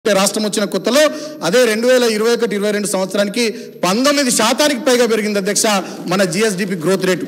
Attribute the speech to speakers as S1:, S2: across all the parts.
S1: రాష్ట్రం వచ్చిన కొత్తలో అదే రెండు వేల ఇరవై ఒకటి ఇరవై రెండు సంవత్సరానికి పంతొమ్మిది శాతానికి పైగా పెరిగింది అధ్యక్ష మన జిఎస్డిపి గ్రోత్ రేటు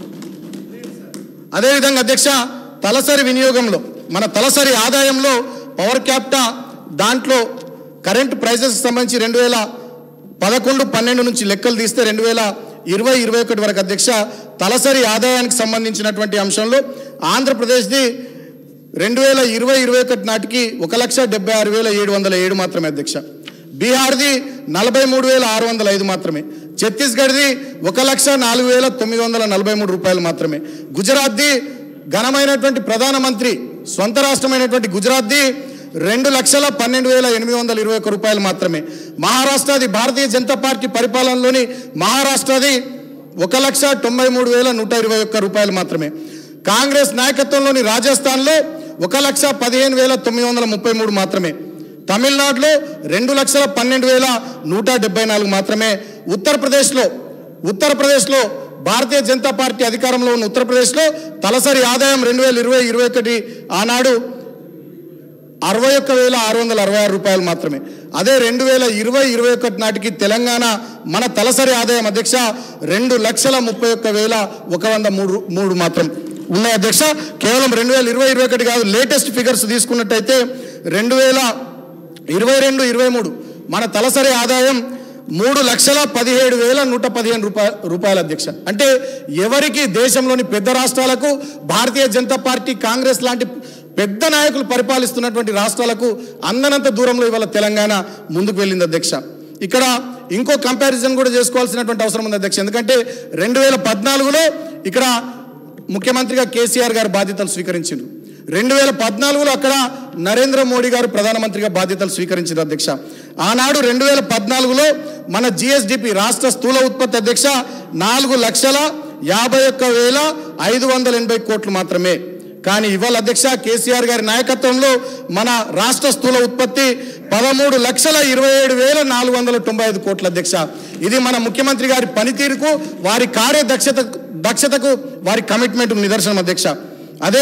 S1: అదేవిధంగా అధ్యక్ష తలసరి వినియోగంలో మన తలసరి ఆదాయంలో పవర్ క్యాప్టా దాంట్లో కరెంట్ ప్రైసెస్ సంబంధించి రెండు వేల పదకొండు పన్నెండు నుంచి లెక్కలు తీస్తే రెండు వేల ఇరవై ఇరవై ఒకటి వరకు అధ్యక్ష తలసరి ఆదాయానికి సంబంధించినటువంటి అంశంలో ఆంధ్రప్రదేశ్ది రెండు వేల ఇరవై ఇరవై ఒకటి నాటికి ఒక లక్ష డెబ్బై ఆరు వేల ఏడు వందల ఏడు మాత్రమే అధ్యక్ష బీహార్ది నలభై మూడు వేల ఆరు వందల ఐదు మాత్రమే ఛత్తీస్గఢ్ది ఒక లక్ష నాలుగు వేల తొమ్మిది వందల నలభై మూడు రూపాయలు మాత్రమే గుజరాత్ది ఘనమైనటువంటి ప్రధానమంత్రి సొంత రాష్ట్రమైనటువంటి గుజరాత్ది రెండు లక్షల పన్నెండు వేల ఎనిమిది వందల ఇరవై ఒక్క రూపాయలు మాత్రమే మహారాష్ట్రది భారతీయ జనతా పార్టీ పరిపాలనలోని మహారాష్ట్రది ఒక లక్ష తొంభై మూడు వేల నూట ఇరవై ఒక్క రూపాయలు మాత్రమే కాంగ్రెస్ నాయకత్వంలోని రాజస్థాన్లో ఒక లక్ష పదిహేను వేల తొమ్మిది వందల ముప్పై మూడు మాత్రమే తమిళనాడులో రెండు లక్షల పన్నెండు వేల నూట డెబ్బై నాలుగు మాత్రమే ఉత్తరప్రదేశ్లో ఉత్తరప్రదేశ్లో భారతీయ జనతా పార్టీ అధికారంలో ఉన్న ఉత్తరప్రదేశ్లో తలసరి ఆదాయం రెండు వేల ఇరవై ఇరవై ఒకటి ఆనాడు అరవై ఒక్క వేల ఆరు వందల అరవై ఆరు రూపాయలు మాత్రమే అదే రెండు వేల ఇరవై ఇరవై ఒకటి నాటికి తెలంగాణ మన తలసరి ఆదాయం అధ్యక్ష రెండు లక్షల ముప్పై ఒక్క వేల ఒక వంద మూడు మూడు మాత్రం ఉన్నాయి అధ్యక్ష కేవలం రెండు వేల ఇరవై ఇరవై ఒకటి కాదు లేటెస్ట్ ఫిగర్స్ తీసుకున్నట్టయితే రెండు వేల ఇరవై రెండు ఇరవై మూడు మన తలసరి ఆదాయం మూడు లక్షల పదిహేడు వేల నూట పదిహేను రూపాయ రూపాయల అధ్యక్ష అంటే ఎవరికి దేశంలోని పెద్ద రాష్ట్రాలకు భారతీయ జనతా పార్టీ కాంగ్రెస్ లాంటి పెద్ద నాయకులు పరిపాలిస్తున్నటువంటి రాష్ట్రాలకు అందనంత దూరంలో ఇవాళ తెలంగాణ ముందుకు వెళ్ళింది అధ్యక్ష ఇక్కడ ఇంకో కంపారిజన్ కూడా చేసుకోవాల్సినటువంటి అవసరం ఉంది అధ్యక్ష ఎందుకంటే రెండు వేల పద్నాలుగులో ఇక్కడ ముఖ్యమంత్రిగా కేసీఆర్ గారు బాధ్యతలు స్వీకరించారు రెండు వేల పద్నాలుగులో అక్కడ నరేంద్ర మోడీ గారు ప్రధానమంత్రిగా బాధ్యతలు స్వీకరించారు అధ్యక్ష ఆనాడు రెండు వేల పద్నాలుగులో మన జిఎస్డిపి రాష్ట్ర స్థూల ఉత్పత్తి అధ్యక్ష నాలుగు లక్షల యాభై ఒక్క వేల ఐదు వందల ఎనభై కోట్లు మాత్రమే కానీ ఇవాళ అధ్యక్ష కేసీఆర్ గారి నాయకత్వంలో మన రాష్ట్ర స్థూల ఉత్పత్తి పదమూడు లక్షల ఇరవై ఏడు వేల నాలుగు వందల తొంభై ఐదు కోట్ల అధ్యక్ష ఇది మన ముఖ్యమంత్రి గారి పనితీరుకు వారి కార్యదక్షత దక్షతకు వారి కమిట్మెంట్ నిదర్శనం అధ్యక్ష అదే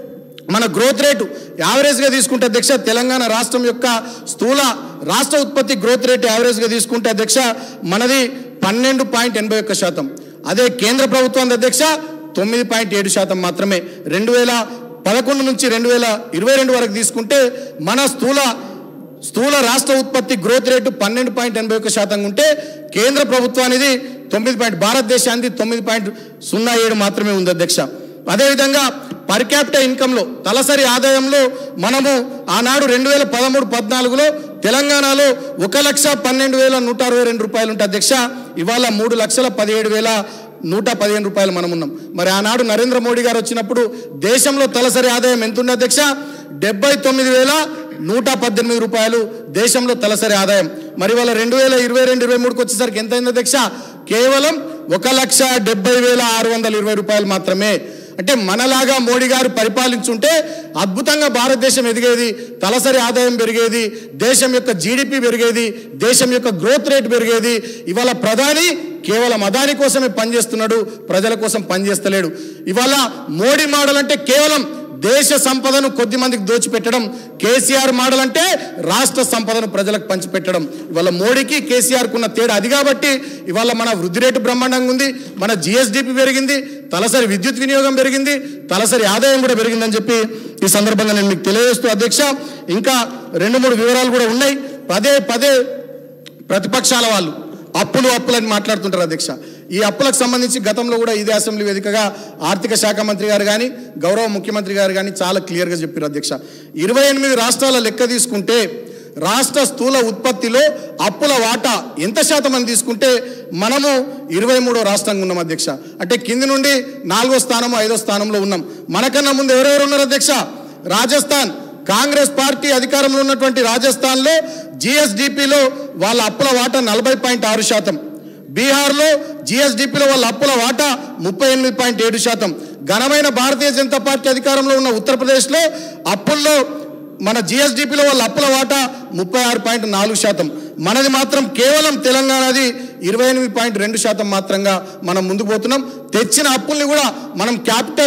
S1: మన గ్రోత్ రేటు యావరేజ్గా తీసుకుంటే అధ్యక్ష తెలంగాణ రాష్ట్రం యొక్క స్థూల రాష్ట్ర ఉత్పత్తి గ్రోత్ రేట్ యావరేజ్గా తీసుకుంటే అధ్యక్ష మనది పన్నెండు పాయింట్ ఎనభై ఒక్క శాతం అదే కేంద్ర ప్రభుత్వం అధ్యక్ష తొమ్మిది పాయింట్ ఏడు శాతం మాత్రమే రెండు వేల పదకొండు నుంచి రెండు వేల ఇరవై రెండు వరకు తీసుకుంటే మన స్థూల స్థూల రాష్ట్ర ఉత్పత్తి గ్రోత్ రేటు పన్నెండు పాయింట్ ఎనభై ఒక్క శాతం ఉంటే కేంద్ర ప్రభుత్వానిది తొమ్మిది పాయింట్ భారతదేశానికి తొమ్మిది పాయింట్ సున్నా ఏడు మాత్రమే ఉంది అధ్యక్ష అదేవిధంగా పర్ క్యాపిటల్ ఇన్కంలో తలసరి ఆదాయంలో మనము ఆనాడు రెండు వేల పదమూడు పద్నాలుగులో తెలంగాణలో ఒక లక్ష పన్నెండు వేల నూట అరవై రెండు రూపాయలు ఉంటే అధ్యక్ష ఇవాళ మూడు లక్షల పదిహేడు వేల నూట పదిహేను రూపాయలు మనం ఉన్నాం మరి ఆనాడు నరేంద్ర మోడీ గారు వచ్చినప్పుడు దేశంలో తలసరి ఆదాయం ఎంత ఉంది అధ్యక్ష డెబ్బై తొమ్మిది వేల నూట పద్దెనిమిది రూపాయలు దేశంలో తలసరి ఆదాయం మరి వాళ్ళ రెండు వేల ఇరవై రెండు ఇరవై మూడుకి వచ్చేసరికి ఎంత అయింది అధ్యక్ష కేవలం ఒక లక్ష డెబ్బై వేల ఆరు వందల ఇరవై రూపాయలు మాత్రమే అంటే మనలాగా మోడీ గారు పరిపాలించుంటే అద్భుతంగా భారతదేశం ఎదిగేది తలసరి ఆదాయం పెరిగేది దేశం యొక్క జీడిపి పెరిగేది దేశం యొక్క గ్రోత్ రేట్ పెరిగేది ఇవాళ ప్రధాని కేవలం అదాని కోసమే పనిచేస్తున్నాడు ప్రజల కోసం పనిచేస్తలేడు ఇవాళ మోడీ మోడల్ అంటే కేవలం దేశ సంపదను కొద్ది మందికి దోచిపెట్టడం కేసీఆర్ మోడల్ అంటే రాష్ట్ర సంపదను ప్రజలకు పంచిపెట్టడం ఇవాళ మోడీకి కేసీఆర్కు ఉన్న తేడా అది కాబట్టి ఇవాళ మన వృద్ధి రేటు బ్రహ్మాండంగా ఉంది మన జిఎస్డిపి పెరిగింది తలసరి విద్యుత్ వినియోగం పెరిగింది తలసరి ఆదాయం కూడా పెరిగిందని చెప్పి ఈ సందర్భంగా నేను మీకు తెలియజేస్తూ అధ్యక్ష ఇంకా రెండు మూడు వివరాలు కూడా ఉన్నాయి పదే పదే ప్రతిపక్షాల వాళ్ళు అప్పులు అప్పులని మాట్లాడుతుంటారు అధ్యక్ష ఈ అప్పులకు సంబంధించి గతంలో కూడా ఇదే అసెంబ్లీ వేదికగా ఆర్థిక శాఖ మంత్రి గారు కానీ గౌరవ ముఖ్యమంత్రి గారు కానీ చాలా క్లియర్గా చెప్పారు అధ్యక్ష ఇరవై ఎనిమిది రాష్ట్రాల లెక్క తీసుకుంటే రాష్ట్ర స్థూల ఉత్పత్తిలో అప్పుల వాటా ఎంత శాతం అని తీసుకుంటే మనము ఇరవై మూడో రాష్ట్రంగా ఉన్నాం అధ్యక్ష అంటే కింది నుండి నాలుగో స్థానం ఐదో స్థానంలో ఉన్నాం మనకన్నా ముందు ఎవరెవరు ఉన్నారు అధ్యక్ష రాజస్థాన్ కాంగ్రెస్ పార్టీ అధికారంలో ఉన్నటువంటి రాజస్థాన్లో జిఎస్డిపిలో వాళ్ళ అప్పుల వాటా నలభై పాయింట్ ఆరు శాతం బీహార్లో జిఎస్డిపిలో వాళ్ళ అప్పుల వాటా ముప్పై ఎనిమిది పాయింట్ ఏడు శాతం ఘనమైన భారతీయ జనతా పార్టీ అధికారంలో ఉన్న ఉత్తరప్రదేశ్లో అప్పుల్లో మన జిఎస్డిపిలో వాళ్ళ అప్పుల వాటా ముప్పై ఆరు పాయింట్ నాలుగు శాతం మనది మాత్రం కేవలం తెలంగాణది ఇరవై ఎనిమిది పాయింట్ రెండు శాతం మాత్రంగా మనం ముందుకు పోతున్నాం తెచ్చిన అప్పుల్ని కూడా మనం క్యాపిటల్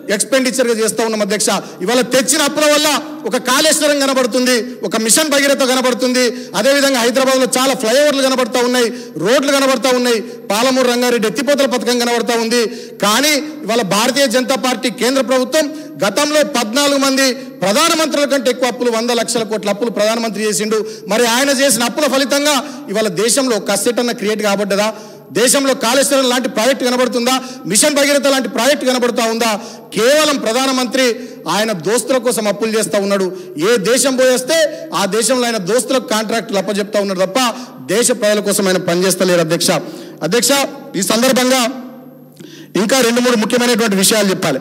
S1: ఎక్స్పెండిచర్గా చేస్తూ ఉన్నాం అధ్యక్ష ఇవాళ తెచ్చిన అప్పుల వల్ల ఒక కాళేశ్వరం కనబడుతుంది ఒక మిషన్ భగీరథ కనబడుతుంది అదేవిధంగా హైదరాబాద్లో చాలా ఫ్లైఓవర్లు కనబడతా ఉన్నాయి రోడ్లు కనబడతా ఉన్నాయి పాలమూరు రంగారెడ్డి ఎత్తిపోతల పథకం కనబడతా ఉంది కానీ ఇవాళ భారతీయ జనతా పార్టీ కేంద్ర ప్రభుత్వం గతంలో పద్నాలుగు మంది ప్రధానమంత్రుల కంటే ఎక్కువ అప్పులు వంద లక్షల కోట్ల అప్పులు ప్రధానమంత్రి చేసిండు మరి ఆయన చేసిన అప్పుల ఫలితంగా ఇవాళ దేశంలో ఒక అసెట్ అన్న క్రియేట్ కాబడ్డదా దేశంలో కాళేశ్వరం లాంటి ప్రాజెక్ట్ కనబడుతుందా మిషన్ భగీరథ లాంటి ప్రాజెక్ట్ కనబడుతూ ఉందా కేవలం ప్రధానమంత్రి ఆయన దోస్తుల కోసం అప్పులు చేస్తూ ఉన్నాడు ఏ దేశం పోయేస్తే ఆ దేశంలో ఆయన దోస్తులకు కాంట్రాక్టులు అప్పచెప్తా ఉన్నాడు తప్ప దేశ ప్రజల కోసం ఆయన పనిచేస్తలేరు అధ్యక్ష అధ్యక్ష ఈ సందర్భంగా ఇంకా రెండు మూడు ముఖ్యమైనటువంటి విషయాలు చెప్పాలి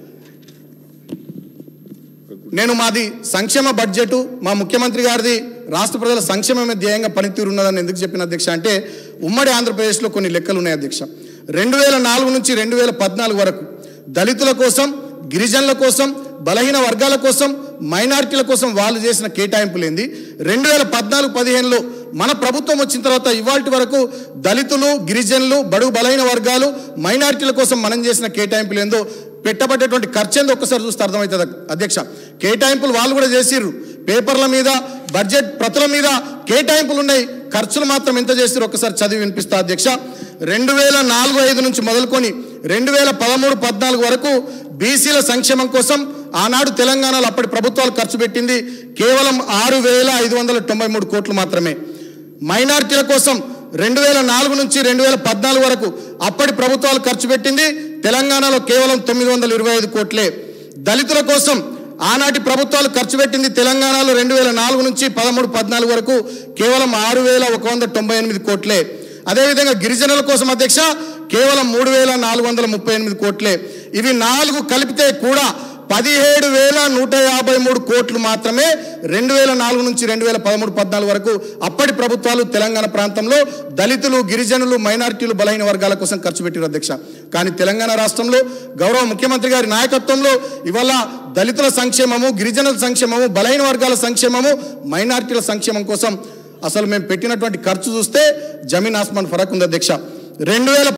S1: నేను మాది సంక్షేమ బడ్జెట్ మా ముఖ్యమంత్రి గారిది రాష్ట్ర ప్రజల సంక్షేమమే ధ్యేయంగా పనితీరు ఉన్నదని ఎందుకు చెప్పిన అధ్యక్ష అంటే ఉమ్మడి ఆంధ్రప్రదేశ్లో కొన్ని లెక్కలు ఉన్నాయి అధ్యక్ష రెండు వేల నాలుగు నుంచి రెండు వేల పద్నాలుగు వరకు దళితుల కోసం గిరిజనుల కోసం బలహీన వర్గాల కోసం మైనారిటీల కోసం వాళ్ళు చేసిన కేటాయింపులు ఏంది రెండు వేల పద్నాలుగు పదిహేనులో మన ప్రభుత్వం వచ్చిన తర్వాత ఇవాళ వరకు దళితులు గిరిజనులు బడుగు బలహీన వర్గాలు మైనారిటీల కోసం మనం చేసిన కేటాయింపులు ఏందో పెట్టబడ్డటువంటి ఖర్చు ఏందో ఒక్కసారి చూస్తే అర్థమవుతుంది అధ్యక్ష కేటాయింపులు వాళ్ళు కూడా చేసిర్రు పేపర్ల మీద బడ్జెట్ ప్రతుల మీద కేటాయింపులు ఉన్నాయి ఖర్చులు మాత్రం ఎంత చేసిర్రు ఒక్కసారి చదివి వినిపిస్తా అధ్యక్ష రెండు వేల నాలుగు ఐదు నుంచి మొదలుకొని రెండు వేల పదమూడు పద్నాలుగు వరకు బీసీల సంక్షేమం కోసం ఆనాడు తెలంగాణలో అప్పటి ప్రభుత్వాలు ఖర్చు పెట్టింది కేవలం ఆరు వేల ఐదు వందల తొంభై మూడు కోట్లు మాత్రమే మైనార్టీల కోసం రెండు వేల నాలుగు నుంచి రెండు వేల పద్నాలుగు వరకు అప్పటి ప్రభుత్వాలు ఖర్చు పెట్టింది తెలంగాణలో కేవలం తొమ్మిది వందల ఇరవై ఐదు కోట్లే దళితుల కోసం ఆనాటి ప్రభుత్వాలు ఖర్చు పెట్టింది తెలంగాణలో రెండు వేల నాలుగు నుంచి పదమూడు పద్నాలుగు వరకు కేవలం ఆరు వేల ఒక వంద తొంభై ఎనిమిది కోట్లే అదేవిధంగా గిరిజనుల కోసం అధ్యక్ష కేవలం మూడు వేల నాలుగు వందల ముప్పై ఎనిమిది కోట్లే ఇవి నాలుగు కలిపితే కూడా పదిహేడు వేల నూట యాభై మూడు కోట్లు మాత్రమే రెండు వేల నాలుగు నుంచి రెండు వేల పదమూడు పద్నాలుగు వరకు అప్పటి ప్రభుత్వాలు తెలంగాణ ప్రాంతంలో దళితులు గిరిజనులు మైనారిటీలు బలహీన వర్గాల కోసం ఖర్చు పెట్టారు అధ్యక్ష కానీ తెలంగాణ రాష్ట్రంలో గౌరవ ముఖ్యమంత్రి గారి నాయకత్వంలో ఇవాళ దళితుల సంక్షేమము గిరిజనుల సంక్షేమము బలహీన వర్గాల సంక్షేమము మైనారిటీల సంక్షేమం కోసం అసలు మేము పెట్టినటువంటి ఖర్చు చూస్తే జమీన్ ఆస్మాన్ ఫరక్ ఉంది అధ్యక్ష రెండు వేల